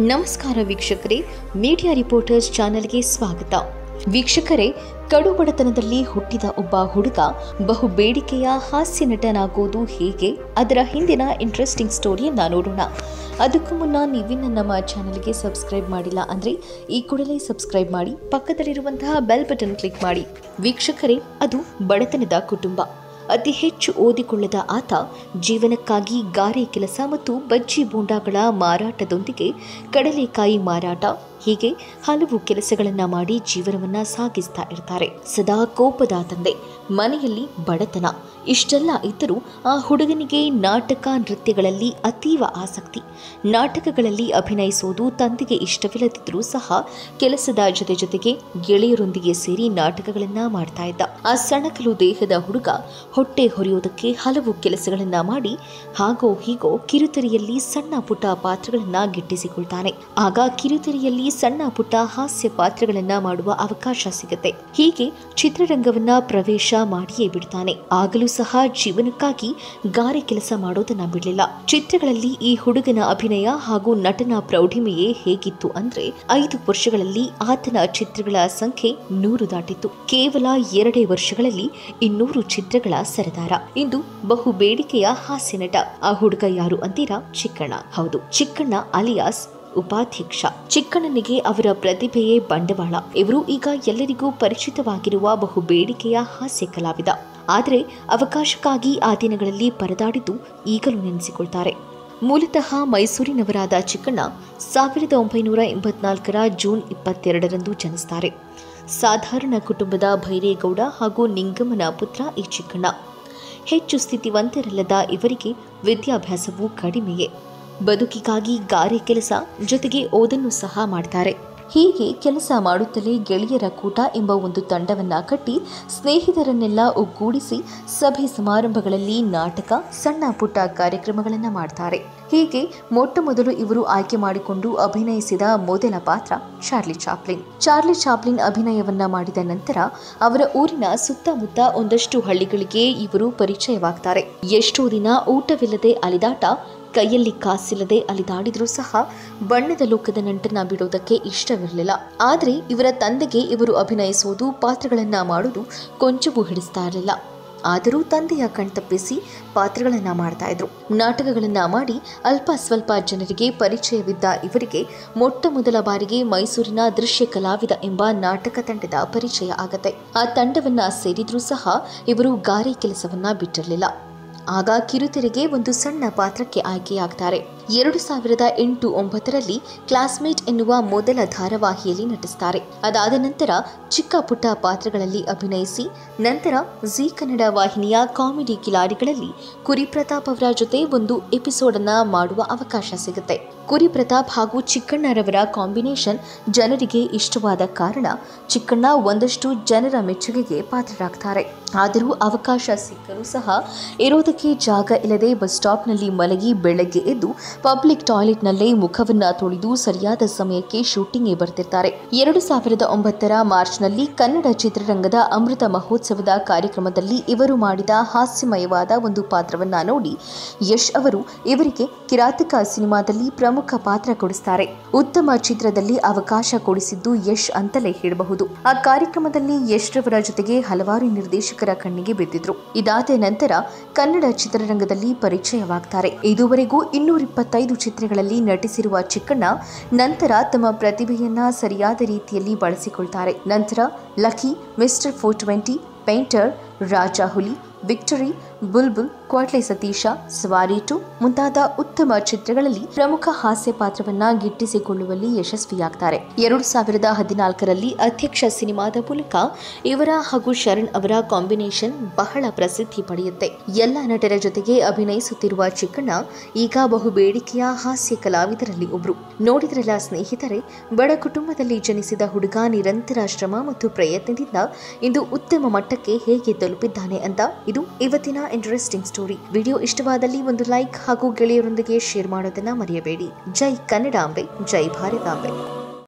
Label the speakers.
Speaker 1: ನಮಸ್ಕಾರ ವೀಕ್ಷಕರೇ media reporters ಚಾನೆಲ್ಗೆ ಸ್ವಾಗತ ವೀಕ್ಷಕರೇ ಕಡು ಬಡತನದಲ್ಲಿ ಹುಟ್ಟಿದ ಒಬ್ಬ ಹುಡುಗ ಬಹು ಬೇಡಿಕೆಯ ಹಾಸ್ಯ ನಟನಾಗೋದು ಹೇಗೆ ಅದರ ಹಿಂದಿನ ಇಂಟ್ರೆಸ್ಟಿಂಗ್ ಸ್ಟೋರಿಯನ್ನ ನೋಡೋಣ ಅದಕ್ಕೂ ಮುನ್ನ ನೀವಿನ್ನ ನಮ್ಮ ಚಾನೆಲ್ಗೆ ಸಬ್ಸ್ಕ್ರೈಬ್ ಮಾಡಿಲ್ಲ ಅಂದರೆ ಈ ಕೂಡಲೇ ಸಬ್ಸ್ಕ್ರೈಬ್ ಮಾಡಿ ಪಕ್ಕದಲ್ಲಿರುವಂತಹ ಬೆಲ್ ಬಟನ್ ಕ್ಲಿಕ್ ಮಾಡಿ ವೀಕ್ಷಕರೇ ಅದು ಬಡತನದ ಕುಟುಂಬ ಅತಿ ಹೆಚ್ಚು ಓದಿಕೊಳ್ಳದ ಆತ ಜೀವನಕ್ಕಾಗಿ ಗಾರೆ ಕೆಲಸ ಮತ್ತು ಬಜ್ಜಿ ಬೂಂಡಾಗಳ ಮಾರಾಟದೊಂದಿಗೆ ಕಡಲೆಕಾಯಿ ಮಾರಾಟ ಹೀಗೆ ಹಲವು ಕೆಲಸಗಳನ್ನ ಮಾಡಿ ಜೀವನವನ್ನ ಸಾಗಿಸ್ತಾ ಇರ್ತಾರೆ ಸದಾ ಕೋಪದ ತಂದೆ ಮನೆಯಲ್ಲಿ ಬಡತನ ಇಷ್ಟೆಲ್ಲ ಇದ್ದರೂ ಆ ಹುಡುಗನಿಗೆ ನಾಟಕ ನೃತ್ಯಗಳಲ್ಲಿ ಅತೀವ ಆಸಕ್ತಿ ನಾಟಕಗಳಲ್ಲಿ ಅಭಿನಯಿಸುವುದು ತಂದೆಗೆ ಇಷ್ಟವಿಲ್ಲದಿದ್ದರೂ ಸಹ ಕೆಲಸದ ಜೊತೆ ಜೊತೆಗೆ ಗೆಳೆಯರೊಂದಿಗೆ ಸೇರಿ ನಾಟಕಗಳನ್ನ ಮಾಡ್ತಾ ಇದ್ದ ಆ ಸಣಕಲು ದೇಹದ ಹುಡುಗ ಹೊಟ್ಟೆ ಹೊರೆಯೋದಕ್ಕೆ ಹಲವು ಕೆಲಸಗಳನ್ನ ಮಾಡಿ ಹಾಗೋ ಹೀಗೋ ಕಿರುತೆರೆಯಲ್ಲಿ ಸಣ್ಣ ಪುಟ್ಟ ಪಾತ್ರಗಳನ್ನ ಗಿಟ್ಟಿಸಿಕೊಳ್ತಾನೆ ಆಗ ಕಿರುತೆರೆಯಲ್ಲಿ ಸಣ್ಣ ಪುಟ್ಟ ಹಾಸ್ಯ ಪಾತ್ರಗಳನ್ನ ಮಾಡುವ ಅವಕಾಶ ಸಿಗುತ್ತೆ ಹೀಗೆ ಚಿತ್ರರಂಗವನ್ನ ಪ್ರವೇಶ ಮಾಡಿಯೇ ಬಿಡ್ತಾನೆ ಆಗಲೂ ಸಹ ಜೀವನಕ್ಕಾಗಿ ಗಾರೆ ಕೆಲಸ ಮಾಡೋದನ್ನ ಬಿಡಲಿಲ್ಲ ಚಿತ್ರಗಳಲ್ಲಿ ಈ ಹುಡುಗನ ಅಭಿನಯ ಹಾಗೂ ನಟನ ಪ್ರೌಢಿಮೆಯೇ ಹೇಗಿತ್ತು ಅಂದ್ರೆ ಐದು ವರ್ಷಗಳಲ್ಲಿ ಆತನ ಚಿತ್ರಗಳ ಸಂಖ್ಯೆ ನೂರು ದಾಟಿತ್ತು ಕೇವಲ ಎರಡೇ ವರ್ಷಗಳಲ್ಲಿ ಇನ್ನೂರು ಚಿತ್ರಗಳ ಸರದಾರ ಇಂದು ಬಹು ಬೇಡಿಕೆಯ ಹಾಸ್ಯ ನಟ ಆ ಹುಡುಗ ಯಾರು ಅಂತೀರಾ ಚಿಕ್ಕಣ್ಣ ಹೌದು ಚಿಕ್ಕಣ್ಣ ಅಲಿಯಾಸ್ ಉಪಾಧ್ಯಕ್ಷ ಚಿಕ್ಕಣ್ಣನಿಗೆ ಅವರ ಪ್ರತಿಭೆಯೇ ಬಂಡವಾಳ ಇವರು ಈಗ ಎಲ್ಲರಿಗೂ ಪರಿಚಿತವಾಗಿರುವ ಬಹು ಬೇಡಿಕೆಯ ಹಾಸ್ಯ ಕಲಾವಿದ ಆದರೆ ಅವಕಾಶಕ್ಕಾಗಿ ಆ ದಿನಗಳಲ್ಲಿ ಪರದಾಡಿದ್ದು ಈಗಲೂ ನೆನೆಸಿಕೊಳ್ತಾರೆ ಮೂಲತಃ ಮೈಸೂರಿನವರಾದ ಚಿಕ್ಕಣ್ಣ ಸಾವಿರದ ಒಂಬೈನೂರ ಎಂಬತ್ನಾಲ್ಕರ ಜೂನ್ ಇಪ್ಪತ್ತೆರಡರಂದು ಜನಿಸ್ತಾರೆ ಸಾಧಾರಣ ಕುಟುಂಬದ ಭೈರೇಗೌಡ ಹಾಗೂ ನಿಂಗಮ್ಮನ ಪುತ್ರ ಈ ಚಿಕ್ಕಣ್ಣ ಹೆಚ್ಚು ಸ್ಥಿತಿವಂತರಲ್ಲದ ಇವರಿಗೆ ವಿದ್ಯಾಭ್ಯಾಸವು ಕಡಿಮೆಯೇ ಬದುಕಿಗಾಗಿ ಗಾರೆ ಕೆಲಸ ಜೊತೆಗೆ ಓದನ್ನು ಸಹ ಮಾಡ್ತಾರೆ ಹೀಗೆ ಕೆಲಸ ಮಾಡುತ್ತಲೇ ಗೆಳೆಯರ ಕೂಟ ಎಂಬ ಒಂದು ತಂಡವನ್ನ ಕಟ್ಟಿ ಸ್ನೇಹಿತರನ್ನೆಲ್ಲ ಒಗ್ಗೂಡಿಸಿ ಸಭೆ ಸಮಾರಂಭಗಳಲ್ಲಿ ನಾಟಕ ಸಣ್ಣ ಪುಟ್ಟ ಕಾರ್ಯಕ್ರಮಗಳನ್ನ ಮಾಡ್ತಾರೆ ಹೀಗೆ ಮೊಟ್ಟ ಮೊದಲು ಇವರು ಆಯ್ಕೆ ಮಾಡಿಕೊಂಡು ಅಭಿನಯಿಸಿದ ಮೊದಲ ಪಾತ್ರ ಚಾರ್ಲಿ ಚಾಪ್ಲಿನ್ ಚಾರ್ಲಿ ಚಾಪ್ಲಿನ್ ಅಭಿನಯವನ್ನ ಮಾಡಿದ ನಂತರ ಅವರ ಊರಿನ ಸುತ್ತಮುತ್ತ ಒಂದಷ್ಟು ಹಳ್ಳಿಗಳಿಗೆ ಇವರು ಪರಿಚಯವಾಗ್ತಾರೆ ಎಷ್ಟೋ ದಿನ ಊಟವಿಲ್ಲದೆ ಅಲಿದಾಟ ಕೈಯಲ್ಲಿ ಕಾಸಿಲ್ಲದೆ ಅಲಿದಾಡಿದ್ರೂ ಸಹ ಬಣ್ಣದ ಲೋಕದ ನಂಟನ್ನ ಬಿಡೋದಕ್ಕೆ ಇಷ್ಟವಿರಲಿಲ್ಲ ಆದರೆ ಇವರ ತಂದೆಗೆ ಇವರು ಅಭಿನಯಿಸುವುದು ಪಾತ್ರಗಳನ್ನ ಮಾಡುವುದು ಕೊಂಚವೂ ಹಿಡಿಸ್ತಾ ಇರಲಿಲ್ಲ ಆದರೂ ತಂದೆಯ ಕಣ್ತಪ್ಪಿಸಿ ಪಾತ್ರಗಳನ್ನ ಮಾಡ್ತಾ ಇದ್ರು ನಾಟಕಗಳನ್ನ ಮಾಡಿ ಅಲ್ಪ ಸ್ವಲ್ಪ ಜನರಿಗೆ ಪರಿಚಯವಿದ್ದ ಇವರಿಗೆ ಮೊಟ್ಟ ಮೊದಲ ಬಾರಿಗೆ ಮೈಸೂರಿನ ದೃಶ್ಯ ಕಲಾವಿದ ಎಂಬ ನಾಟಕ ತಂಡದ ಪರಿಚಯ ಆಗತ್ತೆ ಆ ತಂಡವನ್ನ ಸೇರಿದ್ರೂ ಸಹ ಇವರು ಗಾರೆ ಕೆಲಸವನ್ನ ಬಿಟ್ಟಿರಲಿಲ್ಲ ಆಗ ಕಿರುತೆರೆಗೆ ಒಂದು ಸಣ್ಣ ಪಾತ್ರಕ್ಕೆ ಆಯ್ಕೆಯಾಗ್ತಾರೆ ಎರಡು ಸಾವಿರದ ಎಂಟು ಒಂಬತ್ತರಲ್ಲಿ ಕ್ಲಾಸ್ಮೇಟ್ ಎನ್ನುವ ಮೊದಲ ಧಾರಾವಾಹಿಯಲ್ಲಿ ನಟಿಸ್ತಾರೆ ಅದಾದ ನಂತರ ಚಿಕ್ಕ ಪುಟ್ಟ ಪಾತ್ರಗಳಲ್ಲಿ ಅಭಿನಯಿಸಿ ನಂತರ ಜಿ ಕನ್ನಡ ವಾಹಿನಿಯ ಕಾಮಿಡಿ ಕಿಲಾಡಿಗಳಲ್ಲಿ ಕುರಿ ಪ್ರತಾಪ್ ಅವರ ಜೊತೆ ಒಂದು ಎಪಿಸೋಡ್ ಅನ್ನ ಮಾಡುವ ಅವಕಾಶ ಸಿಗುತ್ತೆ ಕುರಿ ಪ್ರತಾಪ್ ಹಾಗೂ ಚಿಕ್ಕಣ್ಣರವರ ಕಾಂಬಿನೇಷನ್ ಜನರಿಗೆ ಇಷ್ಟವಾದ ಕಾರಣ ಚಿಕ್ಕಣ್ಣ ಒಂದಷ್ಟು ಜನರ ಮೆಚ್ಚುಗೆಗೆ ಪಾತ್ರರಾಗ್ತಾರೆ ಆದರೂ ಅವಕಾಶ ಸಿಕ್ಕರೂ ಸಹ ಇರೋದಕ್ಕೆ ಜಾಗ ಇಲ್ಲದೆ ಬಸ್ ಸ್ಟಾಪ್ನಲ್ಲಿ ಮಲಗಿ ಬೆಳಗ್ಗೆ ಎದ್ದು ಪಬ್ಲಿಕ್ ಟಾಯ್ಲೆಟ್ನಲ್ಲೇ ಮುಖವನ್ನ ತೊಳೆದು ಸರಿಯಾದ ಸಮಯಕ್ಕೆ ಶೂಟಿಂಗ್ಗೆ ಬರ್ತಿರ್ತಾರೆ ಎರಡು ಸಾವಿರದ ಒಂಬತ್ತರ ಮಾರ್ಚ್ನಲ್ಲಿ ಕನ್ನಡ ಚಿತ್ರರಂಗದ ಅಮೃತ ಮಹೋತ್ಸವದ ಕಾರ್ಯಕ್ರಮದಲ್ಲಿ ಇವರು ಮಾಡಿದ ಹಾಸ್ಯಮಯವಾದ ಒಂದು ಪಾತ್ರವನ್ನ ನೋಡಿ ಯಶ್ ಅವರು ಇವರಿಗೆ ಕಿರಾತಕ ಸಿನಿಮಾದಲ್ಲಿ ಪ್ರಮುಖ ಪಾತ್ರ ಕೊಡಿಸ್ತಾರೆ ಉತ್ತಮ ಚಿತ್ರದಲ್ಲಿ ಅವಕಾಶ ಕೊಡಿಸಿದ್ದು ಯಶ್ ಅಂತಲೇ ಹೇಳಬಹುದು ಆ ಕಾರ್ಯಕ್ರಮದಲ್ಲಿ ಯಶ್ ರವರ ಜೊತೆಗೆ ಹಲವಾರು ನಿರ್ದೇಶಕರ ಕಣ್ಣಿಗೆ ಬಿದ್ದಿದ್ರು ಇದಾದ ನಂತರ ಕನ್ನಡ ಚಿತ್ರರಂಗದಲ್ಲಿ ಪರಿಚಯವಾಗ್ತಾರೆ ಇದುವರೆಗೂ ಇನ್ನೂರ ಇಪ್ಪತ್ತೈದು ಚಿತ್ರಗಳಲ್ಲಿ ನಟಿಸಿರುವ ಚಿಕ್ಕಣ್ಣ ನಂತರ ತಮ್ಮ ಪ್ರತಿಭೆಯನ್ನ ಸರಿಯಾದ ರೀತಿಯಲ್ಲಿ ಬಳಸಿಕೊಳ್ತಾರೆ ನಂತರ lucky mister four twenty painter Raja Huli victory Bulbul ಕ್ವಾಟ್ಲೆ Satish ಸವಾರಿ ಟು ಮುಂತಾದ ಉತ್ತಮ ಚಿತ್ರಗಳಲ್ಲಿ ಪ್ರಮುಖ ಹಾಸ್ಯ ಪಾತ್ರವನ್ನ ಗಿಟ್ಟಿಸಿಕೊಳ್ಳುವಲ್ಲಿ ಯಶಸ್ವಿಯಾಗ್ತಾರೆ ಎರಡು ಸಾವಿರದ ಹದಿನಾಲ್ಕರಲ್ಲಿ ಅಧ್ಯಕ್ಷ ಸಿನಿಮಾದ ಮೂಲಕ ಇವರ ಹಾಗೂ ಶರಣ್ ಅವರ ಕಾಂಬಿನೇಷನ್ ಬಹಳ ಪ್ರಸಿದ್ಧಿ ಪಡೆಯುತ್ತೆ ಎಲ್ಲ ನಟರ ಜೊತೆಗೆ ಅಭಿನಯಿಸುತ್ತಿರುವ ಚಿಕ್ಕಣ್ಣ ಈಗ ಬಹು ಬೇಡಿಕೆಯ ಹಾಸ್ಯ ಕಲಾವಿದರಲ್ಲಿ ಒಬ್ರು ನೋಡಿದ್ರಲ್ಲ ಸ್ನೇಹಿತರೆ ಬಡ ಕುಟುಂಬದಲ್ಲಿ ಜನಿಸಿದ ಹುಡುಗ ನಿರಂತರ ಶ್ರಮ ಮತ್ತು ಪ್ರಯತ್ನದಿಂದ ಇಂದು ಉತ್ತಮ ಮಟ್ಟಕ್ಕೆ ಹೇಗೆ ತಲುಪಿದ್ದಾನೆ ಅಂತ ಇದು ಇವತ್ತಿನ ಇಂಟ್ರೆಸ್ಟಿಂಗ್ ಸ್ಟೋರಿ ವಿಡಿಯೋ ಇಷ್ಟವಾದಲ್ಲಿ ಒಂದು ಲೈಕ್ ಹಾಗೂ ಗೆಳೆಯರೊಂದಿಗೆ ಶೇರ್ ಮಾಡೋದನ್ನ ಮರೆಯಬೇಡಿ ಜೈ ಕನ್ನಡಾಂಬೆ ಜೈ ಭಾರತಾಂಬೆ